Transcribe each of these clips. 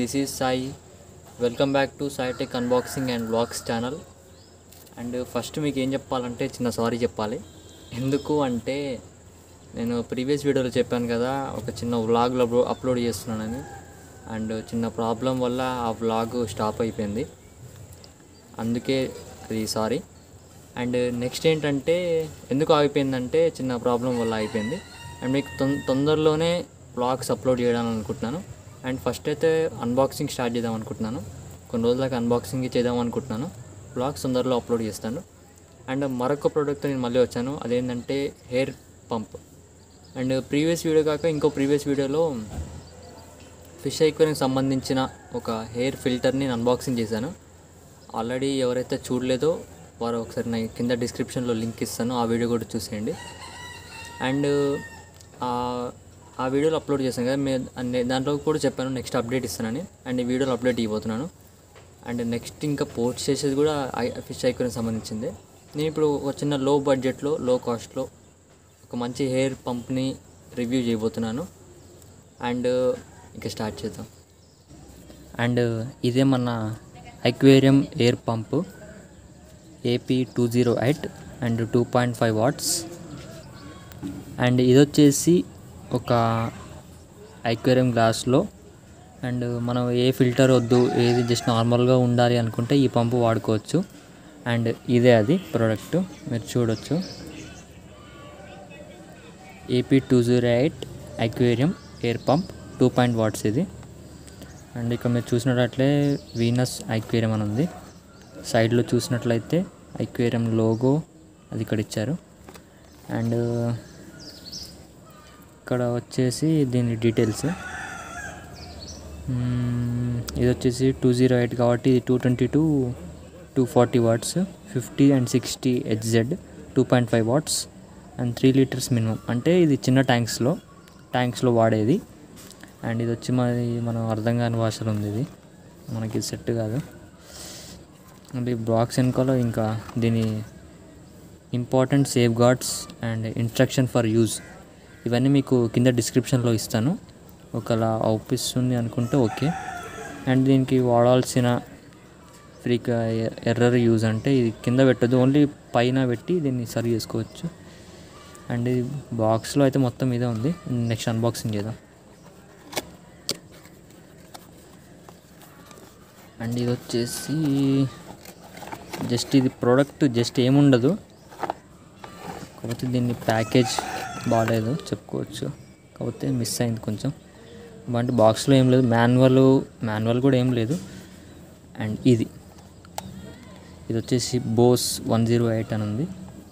this is Sai welcome back to Sai tech unboxing and vlogs channel and first మీకు ఏం చెప్పాలంటే చిన్న సారీ చెప్పాలి ఎందుకు అంటే నేను ప్రీవియస్ వీడియోలో చెప్పాను కదా ఒక చిన్న వ్లాగ్లో అప్లోడ్ చేస్తున్నానని అండ్ చిన్న ప్రాబ్లం వల్ల ఆ వ్లాగ్ స్టాప్ అయిపోయింది అందుకే అది సారీ అండ్ నెక్స్ట్ ఏంటంటే ఎందుకు ఆగిపోయిందంటే చిన్న ప్రాబ్లం వల్ల అయిపోయింది అండ్ మీకు తొం తొందరలోనే బ్లాగ్స్ అప్లోడ్ చేయడానికి అనుకుంటున్నాను అండ్ ఫస్ట్ అయితే అన్బాక్సింగ్ స్టార్ట్ చేద్దాం అనుకుంటున్నాను కొన్ని రోజులకి అన్బాక్సింగ్ చేద్దాం అనుకుంటున్నాను బ్లాగ్స్ తొందరలో అప్లోడ్ చేస్తాను అండ్ మరొక ప్రోడక్ట్ నేను మళ్ళీ వచ్చాను అదేంటంటే air pump and previous video కాక ఇంకో ప్రీవియస్ వీడియోలో ఫిష్ ఐక్వేరియం సంబంధించిన ఒక హెయిర్ ఫిల్టర్ని నేను అన్బాక్సింగ్ చేశాను ఆల్రెడీ ఎవరైతే చూడలేదో వారు ఒకసారి నా కింద డిస్క్రిప్షన్లో లింక్ ఇస్తాను ఆ వీడియో కూడా చూసేయండి అండ్ ఆ వీడియోలో అప్లోడ్ చేశాను కదా మే అన్ని- దాంట్లో కూడా చెప్పాను నెక్స్ట్ అప్డేట్ ఇస్తానని అండ్ ఈ వీడియోలో అప్డేట్ ఇవ్వబోతున్నాను అండ్ నెక్స్ట్ ఇంకా పోస్ట్ చేసేది కూడా ఐ- ఫిష్ ఐక్వేరియం సంబంధించిందే నేను ఇప్పుడు ఒక చిన్న లో బడ్జెట్లో లో కాస్ట్లో ఒక మంచి హెయిర్ పంప్ని రివ్యూ చేయబోతున్నాను అండ్ ఇంకా స్టార్ట్ చేద్దాం అండ్ ఇదే మన aquarium air pump AP two zero eight and two point five watts and ఇది వచ్చేసి ఒక అక్వేరియం గ్లాస్లో అండ్ మనం ఏ ఫిల్టర్ వద్దు ఏది జస్ట్ నార్మల్గా ఉండాలి అనుకుంటే ఈ పంపు వాడుకోవచ్చు అండ్ ఇదే అది ప్రోడక్ట్ మీరు చూడొచ్చు AP two zero eight aquarium air pump two point watts ఇది అండ్ ఇక్కడ మీరు చూసినట్లయితే వీనస్ ఐక్వేరియం అని ఉంది సైడ్లో చూసినట్లయితే ఐక్వేరియం లోగో అది ఇక్కడ ఇచ్చారు అండ్ ఇక్కడ వచ్చేసి దీని డీటెయిల్స్ మ్మ్, ఇది వచ్చేసి టూ జీరో ఎయిట్ కాబట్టి ఇది two twenty two two forty watts fifty and sixty HZ two point five watts and three litres minimum అంటే ఇది చిన్న ట్యాంక్స్లో ట్యాంక్స్లో వాడేది అండ్ ఇది వచ్చి మరి మనం అర్థం కాని భాషలో ఉంది ఇది మనకి ఇది సెట్ కాదు అంటే ఈ బాక్స్ వెనకాల ఇంకా దీని important safeguards and instruction for use ఇవన్నీ మీకు కింద డిస్క్రిప్షన్లో ఇస్తాను ఒకలా అవుపిస్తుంది అనుకుంటే ఓకే అండ్ దీనికి వాడాల్సిన ఫ్రీక్ ఎర్రర్ యూజ్ అంటే ఇది కింద పెట్టద్దు ఓన్లీ పైన పెట్టి దీన్ని సర్వ్ చేసుకోవచ్చు అండ్ ఈ బాక్స్లో అయితే మొత్తం ఇదే ఉంది నెక్స్ట్ అన్బాక్సింగ్ చేద్దాం అండ్ ఇది వచ్చేసి జస్ట్ ఇది ప్రోడక్ట్ జస్ట్ ఏముండదు కాకపోతే దీన్ని ప్యాకేజ్ బాగాలేదు చెప్పుకోవచ్చు కాకపోతే మిస్ అయింది కొంచెం అంటే బాక్స్లో ఏం లేదు మాన్యువల్ మాన్యువల్ కూడా ఏం లేదు అండ్ ఇది ఇది వచ్చేసి బోస్ వన్ జీరో ఎయిట్ అని ఉంది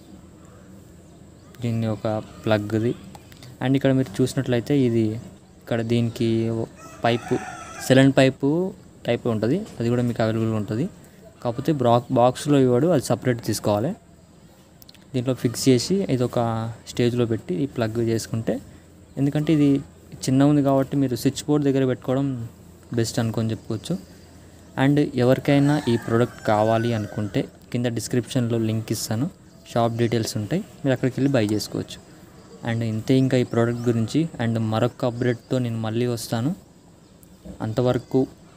దీన్ని ఒక ప్లగ్ది అండ్ ఇక్కడ మీరు చూసినట్లయితే ఇది ఇక్కడ దీనికి పైపు సిలిండర్ పైపు టైప్ ఉంటుంది అది కూడా మీకు అవైలబుల్గా ఉంటుంది కాకపోతే బ్రాక్ బాక్స్లో ఇవ్వడు అది సపరేట్ తీసుకోవాలి దీంట్లో ఫిక్స్ చేసి ఇది ఒక స్టేజ్లో పెట్టి ఈ ప్లగ్ చేసుకుంటే ఎందుకంటే ఇది చిన్న ఉంది కాబట్టి మీరు స్విచ్ బోర్డ్ దగ్గర పెట్టుకోవడం బెస్ట్ అనుకొని చెప్పుకోవచ్చు అండ్ ఎవరికైనా ఈ ప్రోడక్ట్ కావాలి అనుకుంటే కింద డిస్క్రిప్షన్లో లింక్ ఇస్తాను షాప్ డీటెయిల్స్ ఉంటాయి మీరు అక్కడికి వెళ్ళి బై చేసుకోవచ్చు అండ్ ఇంతే ఇంకా ఈ ప్రోడక్ట్ గురించి అండ్ మరొక అప్డేట్తో నేను మళ్ళీ వస్తాను అంతవరకు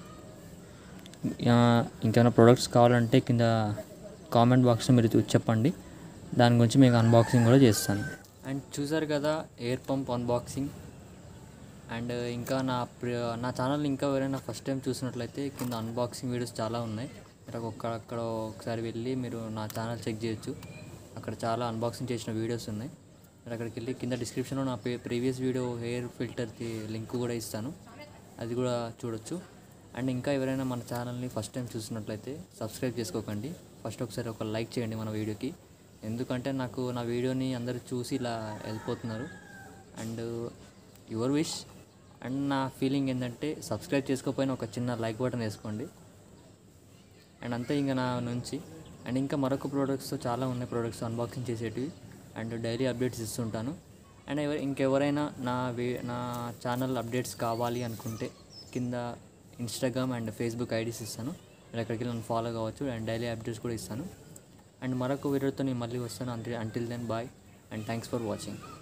ఆ, ఇంకేమైనా ప్రోడక్ట్స్ కావాలంటే కింద కామెంట్ బాక్స్లో మీరు చూ- చెప్పండి దాని గురించి మీకు అన్బాక్సింగ్ కూడా చేస్తాను అండ్ చూసారు కదా ఎయిర్ పంప్ అన్బాక్సింగ్ అండ్ ఇంకా నా ప్ర- నా ఛానల్ ఇంకా ఎవరైనా ఫస్ట్ టైం చూసినట్లయితే కింద అన్బాక్సింగ్ వీడియోస్ చాలా ఉన్నాయి మీరు అక్కడ అక్కడ ఒకసారి వెళ్ళి మీరు నా ఛానల్ చెక్ చేయొచ్చు అక్కడ చాలా అన్బాక్సింగ్ చేసిన వీడియోస్ ఉన్నాయి మీరు అక్కడికి వెళ్ళి కింద డిస్క్రిప్షన్లో నా ప్రీవియస్ వీడియో హెయిర్ ఫిల్టర్కి లింక్ కూడా ఇస్తాను అది కూడా చూడొచ్చు అండ్ ఇంకా ఎవరైనా మన ఛానల్ని ఫస్ట్ టైం చూసినట్లయితే సబ్స్క్రైబ్ చేసుకోకండి ఫస్ట్ ఒకసారి ఒక లైక్ చేయండి మన వీడియోకి ఎందుకంటే నాకు నా వీడియోని అందరూ చూసి ఇలా వెళ్ళిపోతున్నారు అండ్ యువర్ విష్ అండ్ నా ఫీలింగ్ ఏంటంటే సబ్స్క్రైబ్ చేసుకోకపోయినా ఒక చిన్న లైక్ బటన్ వేసుకోండి అండ్ అంతే ఇంకా నా నుంచి అండ్ ఇంకా మరొక ప్రోడక్ట్స్ చాలా ఉన్నాయి ప్రోడక్ట్స్ అన్బాక్సింగ్ చేసేటివి అండ్ డైలీ అప్డేట్స్ ఇస్తుంటాను అండ్ ఎవరు ఇంకెవరైనా నా వే నా ఛానల్ అప్డేట్స్ కావాలి అనుకుంటే కింద ఇన్స్టాగ్రామ్ అండ్ ఫేస్బుక్ ఐడీస్ ఇస్తాను మీరు అక్కడికి వెళ్ళి నన్ను ఫాలో కావచ్చు అండ్ డైలీ అప్డేట్స్ కూడా ఇస్తాను అండ్ మరొక వీడియోతో నేను మళ్ళీ వస్తాను until until then bye and thanks for watching